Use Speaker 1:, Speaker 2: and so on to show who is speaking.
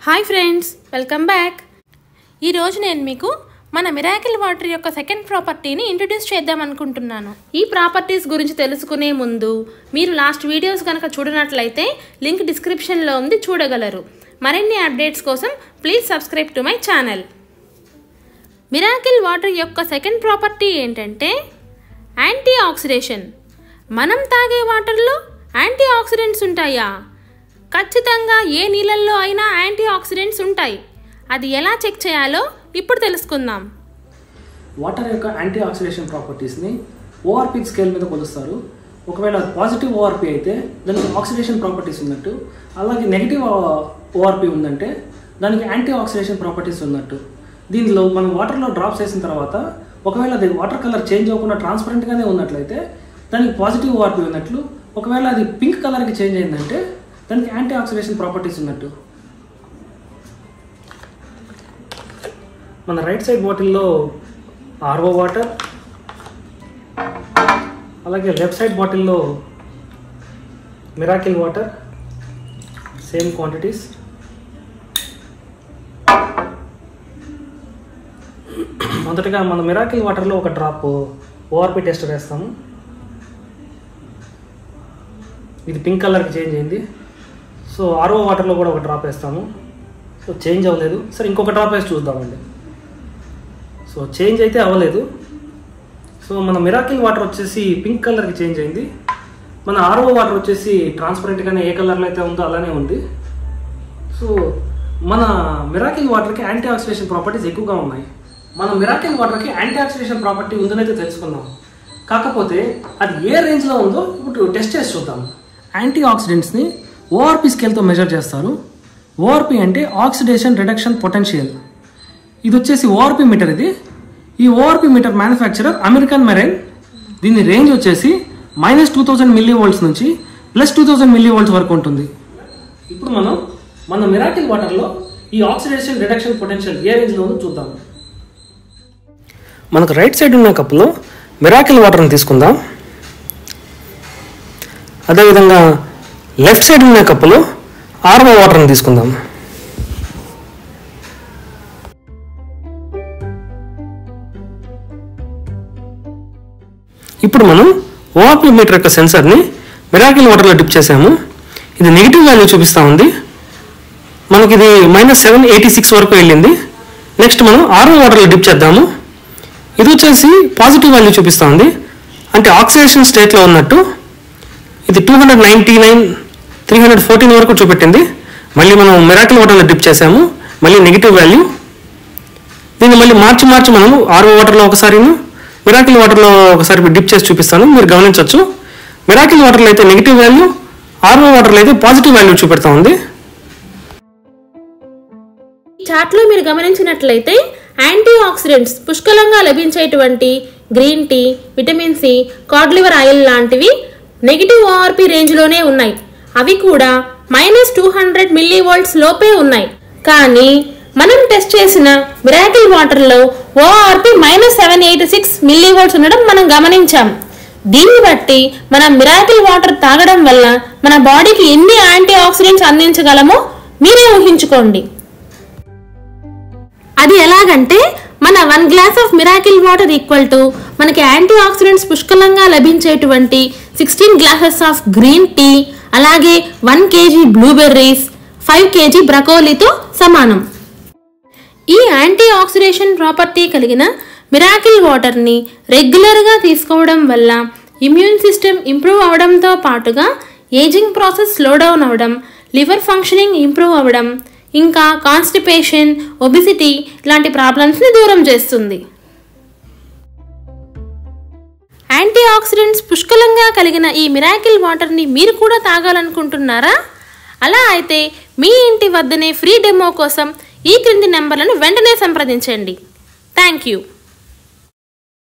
Speaker 1: hi friends welcome back ఈరోజు నేను మీకు మన మిరాకిల్ వాటర్ యొక్క సెకండ్ ప్రాపర్టీని ఇంట్రడ్యూస్ చేద్దాం అనుకుంటున్నాను ఈ ప్రాపర్టీస్ గురించి తెలుసుకునే ముందు మీరు లాస్ట్ వీడియోస్ కనుక చూడనట్లయితే లింక్ డిస్క్రిప్షన్లో ఉంది చూడగలరు మరిన్ని అప్డేట్స్ కోసం please subscribe to my channel miracle water యొక్క సెకండ్ ప్రాపర్టీ ఏంటంటే యాంటీ ఆక్సిడేషన్ మనం తాగే వాటర్లో యాంటీ ఆక్సిడెంట్స్ ఉంటాయా ఖచ్చితంగా ఏ నీళ్ళల్లో అయినా యాంటీ ఆక్సిడెంట్స్ ఉంటాయి అది ఎలా చెక్ చేయాలో ఇప్పుడు తెలుసుకుందాం
Speaker 2: వాటర్ యొక్క యాంటీ ఆక్సిడేషన్ ప్రాపర్టీస్ని ఓఆర్పీ స్కేల్ మీద కొలుస్తారు ఒకవేళ పాజిటివ్ ఓఆర్పీ అయితే దానికి ఆక్సిడేషన్ ప్రాపర్టీస్ ఉన్నట్టు అలాగే నెగిటివ్ ఓఆర్పీ ఉందంటే దానికి యాంటీ ఆక్సిడేషన్ ప్రాపర్టీస్ ఉన్నట్టు దీనిలో మనం వాటర్లో డ్రాప్స్ వేసిన తర్వాత ఒకవేళ అది వాటర్ కలర్ చేంజ్ అవ్వకుండా ట్రాన్స్పరెంట్గానే ఉన్నట్లయితే దానికి పాజిటివ్ ఓఆర్పీ ఉన్నట్లు ఒకవేళ అది పింక్ కలర్కి చేంజ్ అయిందంటే దానికి యాంటీ ఆక్సిడేషన్ ప్రాపర్టీస్ ఉన్నట్టు మన రైట్ సైడ్ బాటిల్లో ఆర్ఓ వాటర్ అలాగే లెఫ్ట్ సైడ్ బాటిల్లో మిరాకిల్ వాటర్ సేమ్ క్వాంటిటీస్ మొదటగా మన మిరాకిల్ వాటర్లో ఒక డ్రాప్ ఓఆర్పి టెస్ట్ వేస్తాము ఇది పింక్ కలర్కి చేంజ్ అయింది సో ఆర్ఓ వాటర్లో కూడా ఒక డ్రాప్ వేస్తాము సో చేంజ్ అవ్వలేదు సరే ఇంకొక డ్రాప్ వేసి చూద్దామండి సో చేంజ్ అయితే అవ్వలేదు సో మన మిరాకిల్ వాటర్ వచ్చేసి పింక్ కలర్కి చేంజ్ అయింది మన ఆర్ఓ వాటర్ వచ్చేసి ట్రాన్స్పరెంట్గానే ఏ కలర్లో అయితే ఉందో అలానే ఉంది సో మన మిరాకిల్ వాటర్కి యాంటీ ఆక్సిడేషన్ ప్రాపర్టీస్ ఎక్కువగా ఉన్నాయి మన మిరాకిల్ వాటర్కి యాంటీ ఆక్సిడేషన్ ప్రాపర్టీ ఉందని అయితే తెలుసుకుందాం కాకపోతే అది ఏ రేంజ్లో ఉందో ఇప్పుడు టెస్ట్ చేసి చూద్దాం యాంటీ ఆక్సిడెంట్స్ని ఓఆర్పి స్కేల్తో మెజర్ చేస్తారు ఓఆర్పి అంటే ఆక్సిడేషన్ రిడక్షన్ పొటెన్షియల్ ఇది వచ్చేసి ఓఆర్పి మీటర్ ఇది ఈ ORP meter manufacturer American Marine దీని రేంజ్ వచ్చేసి minus two thousand milli volts నుంచి plus two thousand milli volts వరకు ఉంటుంది ఇప్పుడు మనం మన మిరాకిల్ వాటర్లో ఈ ఆక్సిడేషన్ రిడక్షన్ పొటెన్షియల్ ఏ రేంజ్లో ఉందో చూద్దాం మనకు రైట్ సైడ్ ఉన్న కప్పులో మిరాకిల్ వాటర్ని తీసుకుందాం అదేవిధంగా లెఫ్ట్ సైడ్ ఉన్న కప్పులో ఆర్ఓ వాటర్ని తీసుకుందాం ఇప్పుడు మనం ఓఆర్పీ మీటర్ యొక్క సెన్సర్ని మిరాకిల్ వాటర్లో డిప్ చేసాము ఇది నెగిటివ్ వాల్యూ చూపిస్తూ ఉంది మనకి ఇది మైనస్ సెవెన్ ఎయిటీ సిక్స్ వరకు వెళ్ళింది నెక్స్ట్ మనం ఆర్ఓ వాటర్లో డిప్ చేద్దాము ఇది వచ్చేసి పాజిటివ్ వాల్యూ చూపిస్తూ ఉంది అంటే ఆక్సిడేషన్ స్టేట్లో ఉన్నట్టు ఇది two hundred ninety nine three hundred fourteen వరకు చూపెట్టింది మళ్ళీ మనం మిరాకిల్ వాటర్లో డిప్ చేసాము మళ్ళీ నెగిటివ్ వాల్యూ దీన్ని మళ్ళీ మార్చి మార్చి మనం ఆర్ఓ వాటర్లో ఒకసారిను మిరాకిల్ వాటర్లో ఒకసారి డిప్ చేసి చూపిస్తాను మీరు గమనించవచ్చు మిరాకిల్ వాటర్లో అయితే నెగిటివ్ వాల్యూ ఆర్ఓ వాటర్లో అయితే పాజిటివ్ వాల్యూ చూపెడతా ఉంది
Speaker 1: ఈ చార్ట్లో మీరు గమనించినట్లయితే యాంటీ ఆక్సిడెంట్స్ పుష్కలంగా లభించేటువంటి green tea vitamin C cod liver oil లాంటివి నెగిటివ్ ఓఆర్పి రేంజ్లోనే ఉన్నాయి అవి కూడా minus two hundred milli volts లోపే ఉన్నాయి కానీ మనం టెస్ట్ చేసిన మిరాకిల్ వాటర్లో ORP minus seven eighty six milli volts ఉండడం మనం గమనించాం దీన్ని బట్టి మనం మిరాకిల్ వాటర్ తాగడం వల్ల మన బాడీకి ఎన్ని యాంటీ ఆక్సిడెంట్స్ అందించగలమో మీరే ఊహించుకోండి అది ఎలాగంటే మన one glass of miracle water equal to మనకి యాంటీ ఆక్సిడెంట్స్ పుష్కలంగా లభించేటువంటి sixteen glasses of green tea అలాగే one KG blueberries five KG బ్రకోలీతో సమానం ఈ యాంటీ ఆక్సిడేషన్ ప్రాపర్టీ కలిగిన మిరాకిల్ వాటర్ని రెగ్యులర్గా తీసుకోవడం వల్ల ఇమ్యూన్ సిస్టమ్ ఇంప్రూవ్ అవడంతో పాటుగా ఏజింగ్ ప్రాసెస్ స్లో డౌన్ అవడం లివర్ ఫంక్షనింగ్ ఇంప్రూవ్ అవ్వడం ఇంకా కాన్స్టిపేషన్ ఒబిసిటీ లాంటి ప్రాబ్లమ్స్ని దూరం చేస్తుంది యాంటీ ఆక్సిడెంట్స్ పుష్కలంగా కలిగిన ఈ మిరాకిల్ వాటర్ని మీరు కూడా తాగాలనుకుంటున్నారా అలా అయితే మీ ఇంటి వద్దనే ఫ్రీ డెమో కోసం ఈ క్రింది నెంబర్లను వెంటనే సంప్రదించండి థ్యాంక్ యూ